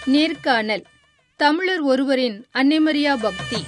நேர்காணல் தமிழர் ஒருவரின் அன்னைமரியா பக்தி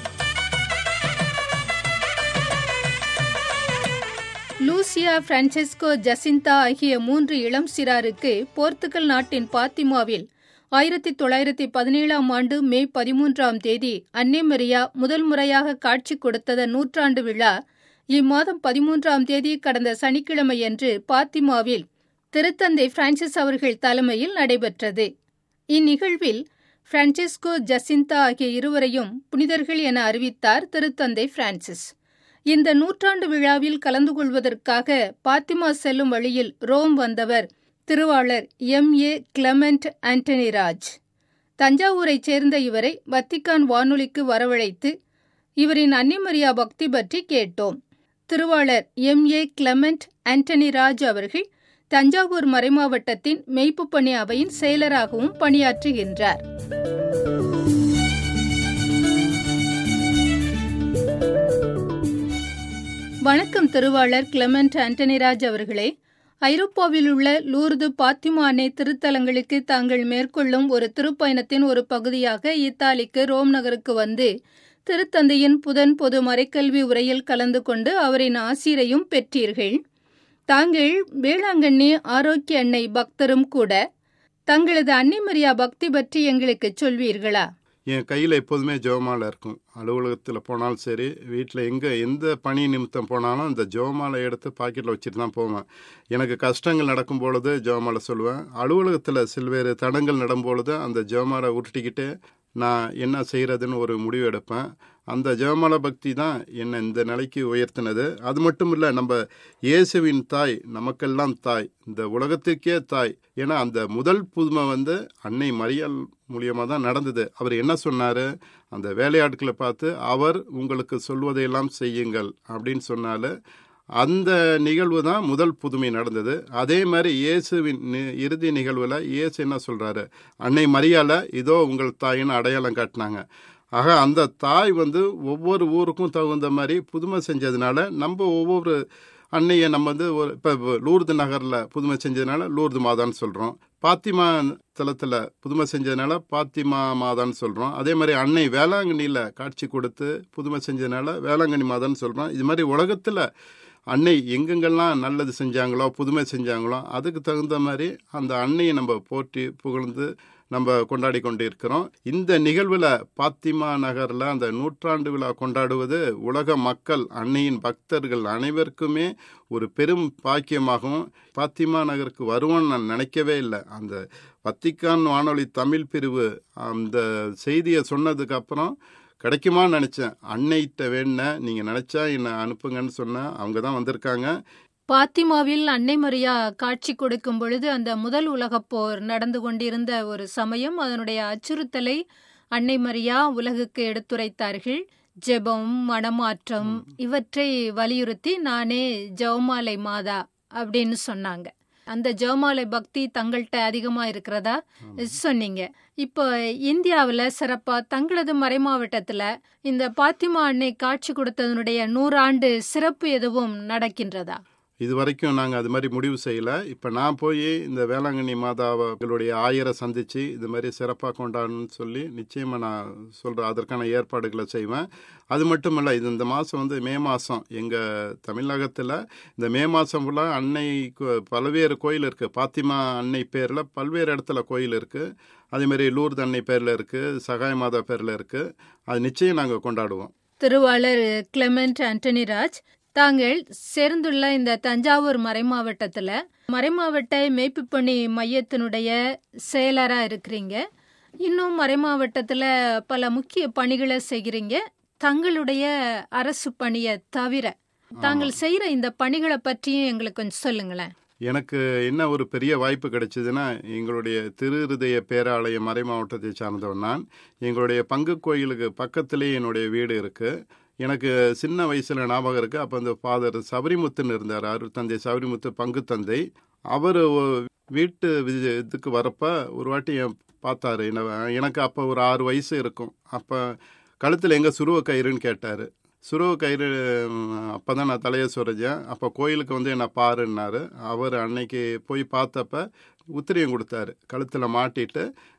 லூசியா பிரான்செஸ்கோ ஜசிந்தா ஆகிய மூன்று இளம் சிறாருக்கு போர்த்துகல் நாட்டின் பாத்திமாவில் ஆயிரத்தி தொள்ளாயிரத்தி பதினேழாம் ஆண்டு மே பதிமூன்றாம் தேதி அன்னைமரியா முதல் முறையாக காட்சி கொடுத்ததன் நூற்றாண்டு விழா இம்மாதம் பதிமூன்றாம் தேதி கடந்த சனிக்கிழமையன்று பாத்திமாவில் திருத்தந்தை பிரான்சிஸ் அவர்கள் தலைமையில் நடைபெற்றது இந்நிகழ்வில் பிரான்சிஸ்கோ ஜசிந்தா ஆகிய இருவரையும் புனிதர்கள் என அறிவித்தார் திருத்தந்தை பிரான்சிஸ் இந்த நூற்றாண்டு விழாவில் கலந்து கொள்வதற்காக பாத்திமா செல்லும் வழியில் ரோம் வந்தவர் திருவாளர் எம் ஏ கிளமெண்ட் ஆண்டனிராஜ் தஞ்சாவூரைச் சேர்ந்த இவரை வத்திக்கான் வானொலிக்கு வரவழைத்து இவரின் அன்னிமரியா பக்தி பற்றி கேட்டோம் திருவாளர் எம் ஏ கிளமெண்ட் ஆண்டனிராஜ் அவர்கள் தஞ்சாவூர் மறைமாவட்டத்தின் மெய்ப்பு பணி அவையின் செயலராகவும் பணியாற்றுகின்றார் வணக்கம் திருவாளர் கிளமெண்ட் ஆண்டனிராஜ் அவர்களே ஐரோப்பாவில் உள்ள லூர்து பாத்திமா அன்னை திருத்தலங்களுக்கு தாங்கள் மேற்கொள்ளும் ஒரு திருப்பயணத்தின் ஒரு பகுதியாக இத்தாலிக்கு ரோம் நகருக்கு வந்து திருத்தந்தையின் புதன் பொது மறைக்கல்வி உரையில் கலந்து கொண்டு அவரின் ஆசிரையும் பெற்றீர்கள் தாங்கள் வேளாங்கண்ணி ஆரோக்கிய அன்னை பக்தரும் கூட தங்களது அன்னைமரியா பக்தி பற்றி எங்களுக்கு சொல்வீர்களா என் கையில் எப்போதுமே ஜெவமாலை இருக்கும் அலுவலகத்தில் போனாலும் சரி வீட்டில் எங்கே எந்த பணி நிமித்தம் போனாலும் அந்த ஜெவமாலை எடுத்து பாக்கெட்டில் வச்சுட்டு தான் போவேன் எனக்கு கஷ்டங்கள் நடக்கும் பொழுது ஜெவமாலை சொல்லுவேன் அலுவலகத்தில் சில்வேறு தடங்கள் நடும்பொழுது அந்த ஜெவமாலை உருட்டிக்கிட்டு நான் என்ன செய்கிறதுன்னு ஒரு முடிவு எடுப்பேன் அந்த ஜெவமால பக்தி தான் என்னை இந்த நிலைக்கு உயர்த்தினது அது மட்டும் இல்லை நம்ம இயேசுவின் தாய் நமக்கெல்லாம் தாய் இந்த உலகத்துக்கே தாய் ஏன்னா அந்த முதல் புதுமை வந்து அன்னை மரியாள் மூலியமாக தான் நடந்தது அவர் என்ன சொன்னார் அந்த வேலையாட்களை பார்த்து அவர் உங்களுக்கு சொல்வதையெல்லாம் செய்யுங்கள் அப்படின்னு சொன்னால அந்த நிகழ்வு தான் முதல் புதுமை நடந்தது அதே மாதிரி இயேசுவின் இறுதி நிகழ்வில் இயேசு என்ன சொல்கிறாரு அன்னை மரியால இதோ உங்கள் தாயின்னு அடையாளம் காட்டினாங்க ஆக அந்த தாய் வந்து ஒவ்வொரு ஊருக்கும் தகுந்த மாதிரி புதுமை செஞ்சதுனால நம்ம ஒவ்வொரு அன்னையை நம்ம வந்து ஒரு இப்போ லூர்து நகரில் புதுமை செஞ்சதுனால லூர்து மாதான்னு சொல்கிறோம் பாத்திமா தலத்தில் புதுமை செஞ்சதுனால பாத்திமா மாதான்னு சொல்கிறோம் அதே மாதிரி அன்னை வேளாங்கண்ணியில் காட்சி கொடுத்து புதுமை செஞ்சதுனால வேளாங்கண்ணி மாதான்னு சொல்கிறோம் இது மாதிரி உலகத்தில் அன்னை எங்கெங்கெல்லாம் நல்லது செஞ்சாங்களோ புதுமை செஞ்சாங்களோ அதுக்கு தகுந்த மாதிரி அந்த அன்னையை நம்ம போற்றி புகழ்ந்து நம்ம கொண்டாடி கொண்டு இருக்கிறோம் இந்த நிகழ்வில் பாத்திமா நகரில் அந்த நூற்றாண்டு விழா கொண்டாடுவது உலக மக்கள் அன்னையின் பக்தர்கள் அனைவருக்குமே ஒரு பெரும் பாக்கியமாகவும் பாத்திமா நகருக்கு வருவோன்னு நான் நினைக்கவே இல்லை அந்த வத்திக்கான் வானொலி தமிழ் பிரிவு அந்த செய்தியை சொன்னதுக்கு அப்புறம் கிடைக்குமான்னு நினச்சேன் அன்னைகிட்ட வேண நீங்கள் நினச்சா என்னை அனுப்புங்கன்னு சொன்னேன் அவங்க தான் வந்திருக்காங்க பாத்திமாவில் அன்னை மரியா காட்சி கொடுக்கும் பொழுது அந்த முதல் உலகப் போர் நடந்து கொண்டிருந்த ஒரு சமயம் அதனுடைய அச்சுறுத்தலை அன்னை மரியா உலகுக்கு எடுத்துரைத்தார்கள் ஜெபம் மனமாற்றம் இவற்றை வலியுறுத்தி நானே ஜெவமாலை மாதா அப்படின்னு சொன்னாங்க அந்த ஜெவமாலை பக்தி தங்கள்கிட்ட அதிகமா இருக்கிறதா சொன்னீங்க இப்போ இந்தியாவில் சிறப்பா தங்களது மறைமாவட்டத்தில் இந்த பாத்திமா அன்னை காட்சி கொடுத்ததனுடைய நூறாண்டு சிறப்பு எதுவும் நடக்கின்றதா இது வரைக்கும் நாங்கள் அது மாதிரி முடிவு செய்யலை இப்போ நான் போய் இந்த வேளாங்கண்ணி மாதாவர்களுடைய ஆயரை சந்தித்து இது மாதிரி சிறப்பாக கொண்டாடணும்னு சொல்லி நிச்சயமாக நான் சொல்கிறேன் அதற்கான ஏற்பாடுகளை செய்வேன் அது மட்டும் இல்லை இது இந்த மாதம் வந்து மே மாதம் எங்கள் தமிழகத்தில் இந்த மே மாதம் ஃபுல்லாக அன்னை பல்வேறு கோயில் இருக்குது பாத்திமா அன்னை பேரில் பல்வேறு இடத்துல கோயில் இருக்குது அதேமாரி லூர்து அன்னை பேரில் இருக்குது சகாய மாதா பேரில் இருக்குது அது நிச்சயம் நாங்கள் கொண்டாடுவோம் திருவாளர் கிளமெண்ட் ஆண்டனிராஜ் தாங்கள் சேர்ந்துள்ள இந்த தஞ்சாவூர் மறைமாவட்டத்தில் மறைமாவட்ட மேய்ப்பு பணி மையத்தினுடைய செயலராக இருக்கிறீங்க இன்னும் மறைமாவட்டத்தில் பல முக்கிய பணிகளை செய்கிறீங்க தங்களுடைய அரசு பணியை தவிர தாங்கள் செய்கிற இந்த பணிகளை பற்றியும் எங்களுக்கு கொஞ்சம் சொல்லுங்களேன் எனக்கு என்ன ஒரு பெரிய வாய்ப்பு கிடைச்சதுன்னா எங்களுடைய திரு இருதய பேராலய மறை மாவட்டத்தை சார்ந்தவன் நான் எங்களுடைய பங்கு கோயிலுக்கு பக்கத்திலே என்னுடைய வீடு இருக்குது எனக்கு சின்ன வயசில் ஞாபகம் இருக்குது அப்போ அந்த ஃபாதர் சபரிமுத்துன்னு இருந்தார் அருள் தந்தை சபரிமுத்து பங்கு தந்தை அவர் வீட்டு இதுக்கு வரப்போ ஒரு வாட்டி என் பார்த்தாரு என்ன எனக்கு அப்போ ஒரு ஆறு வயசு இருக்கும் அப்போ கழுத்தில் எங்கே சுருவ கயிறுன்னு கேட்டார் சுருவ கயிறு அப்போ தான் நான் தலையை சொரைஞ்சேன் அப்போ கோயிலுக்கு வந்து என்னை பாருன்னாரு அவர் அன்னைக்கு போய் பார்த்தப்ப உத்திரியம் கொடுத்தாரு கழுத்தில் மாட்டிட்டு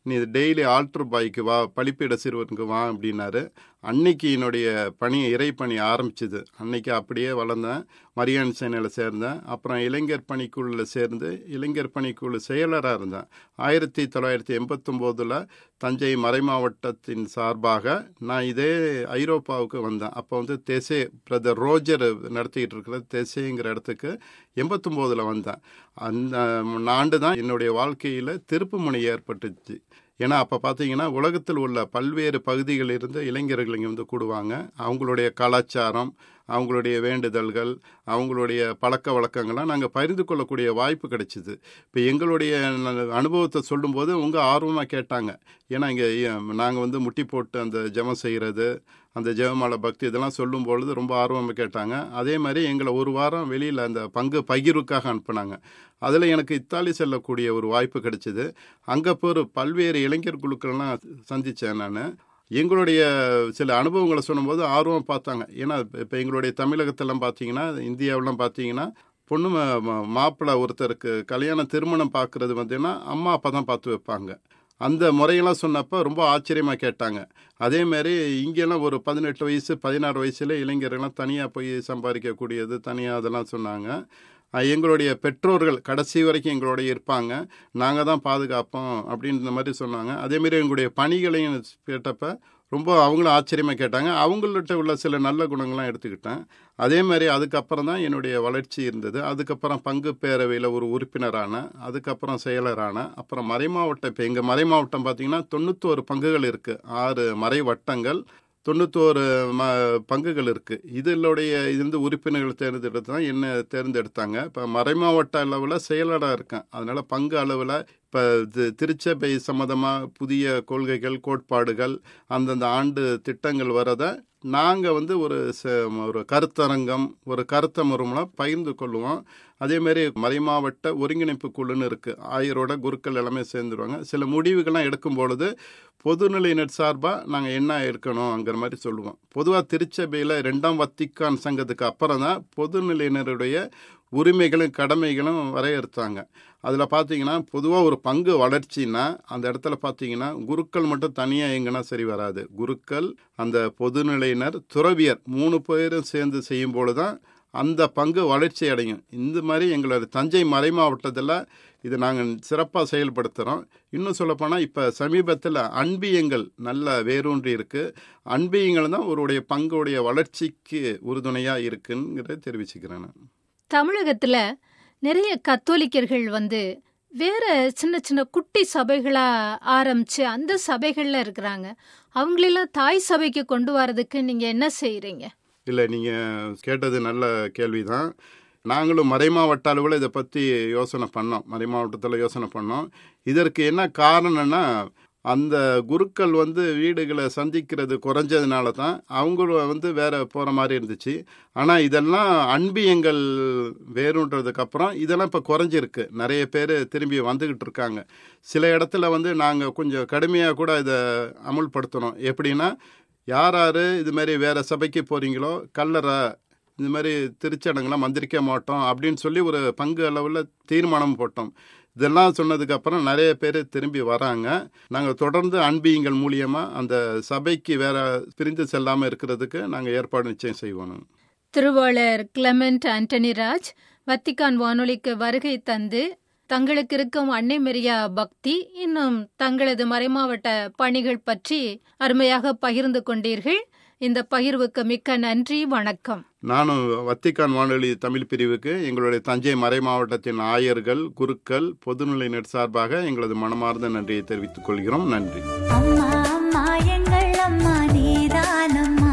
நீ டெய்லி ஆல்ட்ரு பாய்க்கு வா பழிப்பிட சிறுவனுக்கு வா அப்படின்னாரு அன்னைக்கு என்னுடைய பணி இறை பணி ஆரம்பிச்சுது அன்னைக்கு அப்படியே வளர்ந்தேன் மரியான் சேனையில் சேர்ந்தேன் அப்புறம் இளைஞர் பணிக்குழுவில் சேர்ந்து இளைஞர் பணிக்குழு செயலராக இருந்தேன் ஆயிரத்தி தொள்ளாயிரத்தி எண்பத்தொம்போதில் தஞ்சை மறைமாவட்டத்தின் சார்பாக நான் இதே ஐரோப்பாவுக்கு வந்தேன் அப்போ வந்து தெசே பிரதர் ரோஜர் நடத்திக்கிட்டு இருக்கிற தெசேங்கிற இடத்துக்கு எண்பத்தொம்போதில் வந்தேன் அந்த ஆண்டு தான் என்னுடைய வாழ்க்கையில் திருப்பு முனை ஏற்பட்டுச்சு ஏன்னா அப்போ பார்த்தீங்கன்னா உலகத்தில் உள்ள பல்வேறு பகுதிகளில் இருந்து இளைஞர்கள் இங்கே வந்து கூடுவாங்க அவங்களுடைய கலாச்சாரம் அவங்களுடைய வேண்டுதல்கள் அவங்களுடைய பழக்க வழக்கங்கள்லாம் நாங்கள் பகிர்ந்து கொள்ளக்கூடிய வாய்ப்பு கிடைச்சிது இப்போ எங்களுடைய அனுபவத்தை சொல்லும்போது உங்கள் ஆர்வமாக கேட்டாங்க ஏன்னா இங்கே நாங்கள் வந்து முட்டி போட்டு அந்த ஜெபம் செய்கிறது அந்த ஜெபமாலை பக்தி இதெல்லாம் சொல்லும் பொழுது ரொம்ப ஆர்வமாக கேட்டாங்க அதே மாதிரி எங்களை ஒரு வாரம் வெளியில் அந்த பங்கு பகிர்வுக்காக அனுப்புனாங்க அதில் எனக்கு இத்தாலி செல்லக்கூடிய ஒரு வாய்ப்பு கிடைச்சிது அங்கே போகிற பல்வேறு இளைஞர் குழுக்கள்லாம் சந்தித்தேன் நான் எங்களுடைய சில அனுபவங்களை சொல்லும்போது ஆர்வம் பார்த்தாங்க ஏன்னா இப்போ எங்களுடைய தமிழகத்தெல்லாம் பார்த்தீங்கன்னா இந்தியாவெல்லாம் பார்த்தீங்கன்னா பொண்ணு மாப்பிள்ளை ஒருத்தருக்கு கல்யாண திருமணம் பார்க்குறது பார்த்தீங்கன்னா அம்மா அப்பா தான் பார்த்து வைப்பாங்க அந்த முறையெல்லாம் சொன்னப்போ ரொம்ப ஆச்சரியமாக கேட்டாங்க அதேமாரி இங்கெல்லாம் ஒரு பதினெட்டு வயசு பதினாறு வயசுல இளைஞர்கள்லாம் தனியாக போய் சம்பாதிக்கக்கூடியது தனியாக அதெல்லாம் சொன்னாங்க எங்களுடைய பெற்றோர்கள் கடைசி வரைக்கும் எங்களோட இருப்பாங்க நாங்கள் தான் பாதுகாப்போம் அப்படின்ற மாதிரி சொன்னாங்க அதேமாரி எங்களுடைய பணிகளையும் கேட்டப்ப ரொம்ப அவங்களும் ஆச்சரியமாக கேட்டாங்க அவங்கள்ட்ட உள்ள சில நல்ல குணங்கள்லாம் எடுத்துக்கிட்டேன் அதே மாதிரி அதுக்கப்புறம் தான் என்னுடைய வளர்ச்சி இருந்தது அதுக்கப்புறம் பங்கு பேரவையில் ஒரு உறுப்பினரான அதுக்கப்புறம் செயலரான அப்புறம் மறைமாவட்டம் இப்போ எங்கள் மறைமாவட்டம் பார்த்திங்கன்னா தொண்ணூத்தோரு பங்குகள் இருக்குது ஆறு மறை வட்டங்கள் தொண்ணூத்தோரு ம பங்குகள் இருக்குது இதனுடைய இருந்து உறுப்பினர்கள் தேர்ந்தெடுத்து தான் என்ன தேர்ந்தெடுத்தாங்க இப்போ மறைமாவட்ட அளவில் செயலராக இருக்கேன் அதனால் பங்கு அளவில் இப்போ திருச்சபை சம்மந்தமாக புதிய கொள்கைகள் கோட்பாடுகள் அந்தந்த ஆண்டு திட்டங்கள் வரதை நாங்கள் வந்து ஒரு ஒரு கருத்தரங்கம் ஒரு கருத்த முறைமூலம் பகிர்ந்து கொள்ளுவோம் அதேமாரி மறைமாவட்ட ஒருங்கிணைப்பு குழுன்னு இருக்குது ஆயரோட குருக்கள் எல்லாமே சேர்ந்துருவாங்க சில முடிவுகள்லாம் எடுக்கும் பொழுது பொதுநிலையினர் சார்பாக நாங்கள் என்ன இருக்கணுங்கிற மாதிரி சொல்லுவோம் பொதுவாக திருச்சபையில் ரெண்டாம் வத்திக்கான் சங்கத்துக்கு அப்புறம் தான் பொதுநிலையினருடைய உரிமைகளும் கடமைகளும் வரையறுத்தாங்க அதில் பார்த்தீங்கன்னா பொதுவாக ஒரு பங்கு வளர்ச்சின்னா அந்த இடத்துல பார்த்தீங்கன்னா குருக்கள் மட்டும் தனியாக எங்கன்னா சரி வராது குருக்கள் அந்த பொதுநிலையினர் துறவியர் மூணு பேரும் சேர்ந்து செய்யும்போது தான் அந்த பங்கு வளர்ச்சி அடையும் இந்த மாதிரி எங்களோட தஞ்சை மறை மாவட்டத்தில் இது நாங்கள் சிறப்பாக செயல்படுத்துகிறோம் இன்னும் சொல்லப்போனால் இப்போ சமீபத்தில் அன்பியங்கள் நல்ல வேரூன்றி இருக்குது அன்பியங்கள் தான் ஒருடைய பங்குடைய வளர்ச்சிக்கு உறுதுணையாக இருக்குங்கிறத தெரிவிச்சுக்கிறேன் நான் தமிழகத்தில் நிறைய கத்தோலிக்கர்கள் வந்து வேற சின்ன சின்ன குட்டி சபைகளா ஆரம்பிச்சு அந்த சபைகள்ல இருக்கிறாங்க அவங்களெல்லாம் தாய் சபைக்கு கொண்டு வரதுக்கு நீங்க என்ன செய்யறீங்க இல்லை நீங்கள் கேட்டது நல்ல கேள்வி தான் நாங்களும் மறைமாவட்ட அளவில் இதை பற்றி யோசனை பண்ணோம் மறைமாவட்டத்தில் யோசனை பண்ணோம் இதற்கு என்ன காரணம்னா அந்த குருக்கள் வந்து வீடுகளை சந்திக்கிறது குறைஞ்சதுனால தான் அவங்களும் வந்து வேற போகிற மாதிரி இருந்துச்சு ஆனால் இதெல்லாம் அன்பியங்கள் வேறுன்றதுக்கப்புறம் இதெல்லாம் இப்போ குறைஞ்சிருக்கு நிறைய பேர் திரும்பி வந்துக்கிட்டு இருக்காங்க சில இடத்துல வந்து நாங்கள் கொஞ்சம் கடுமையாக கூட இதை அமுல்படுத்தணும் எப்படின்னா யார் யார் இது மாதிரி வேறு சபைக்கு போகிறீங்களோ கல்லறை இந்த மாதிரி திருச்சடங்கெல்லாம் மந்திரிக்க மாட்டோம் அப்படின்னு சொல்லி ஒரு பங்கு அளவில் தீர்மானம் போட்டோம் இதெல்லாம் சொன்னதுக்கப்புறம் நிறைய பேர் திரும்பி வராங்க நாங்கள் தொடர்ந்து அன்பியங்கள் மூலியமாக அந்த சபைக்கு வேற பிரிந்து செல்லாமல் இருக்கிறதுக்கு நாங்கள் ஏற்பாடு நிச்சயம் செய்வோம் திருவாளர் கிளமெண்ட் ஆண்டனிராஜ் வத்திக்கான் வானொலிக்கு வருகை தந்து தங்களுக்கு இருக்கும் அன்னை மெரியா பக்தி இன்னும் தங்களது மறைமாவட்ட பணிகள் பற்றி அருமையாக பகிர்ந்து கொண்டீர்கள் இந்த பகிர்வுக்கு மிக்க நன்றி வணக்கம் நானும் வத்திக்கான் வானொலி தமிழ் பிரிவுக்கு எங்களுடைய தஞ்சை மறை மாவட்டத்தின் ஆயர்கள் குருக்கள் பொதுநிலையினர் சார்பாக எங்களது மனமார்ந்த நன்றியை தெரிவித்துக் கொள்கிறோம் நன்றி அம்மா அம்மா எங்கள் அம்மா நீதானம்மா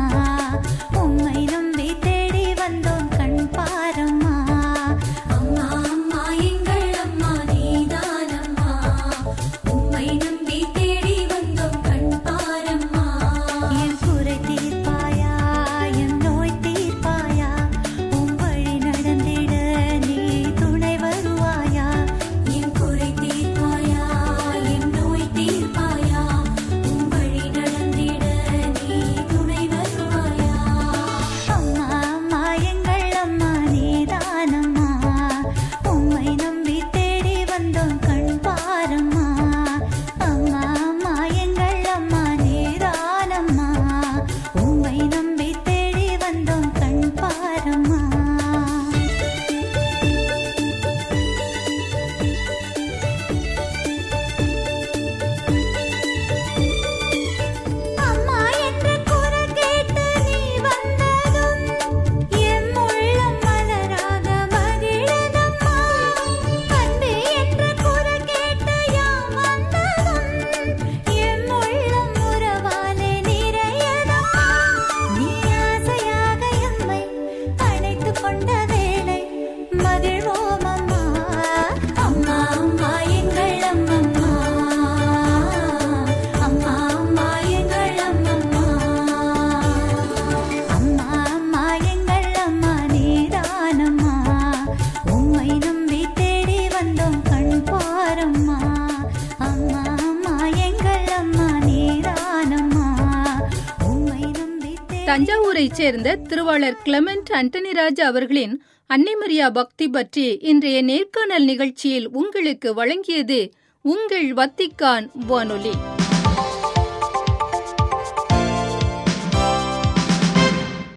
உம்மை நம்பி தேடி வந்தோம் கண் பாரம்மா அம்மா அம்மா எங்கள் அம்மா நீதானம்மா உம்மை நம்பி தேடி வந்தோம் கண் பாரம்மா என் குறை தீர்ப்பாயா என் நோய் தீர்ப்பாயா உம் வழி நடந்திட நீ துணை வருவாயா என் குறை தீர்ப்பாயா என் நோய் தீர்ப்பாயா உம் வழி நடந்திட நீ துணை பாரம்மா அம்மா அம்மா எங்கள் அம்மா நீதானம்மா உம்மை நம்பி தே- தஞ்சாவூரைச் சேர்ந்த திருவாளர் கிளமெண்ட் அண்டனிராஜ் அவர்களின் அன்னைமரியா பக்தி பற்றி இன்றைய நேர்காணல் நிகழ்ச்சியில் உங்களுக்கு வழங்கியது உங்கள் வத்திக்கான் வானொலி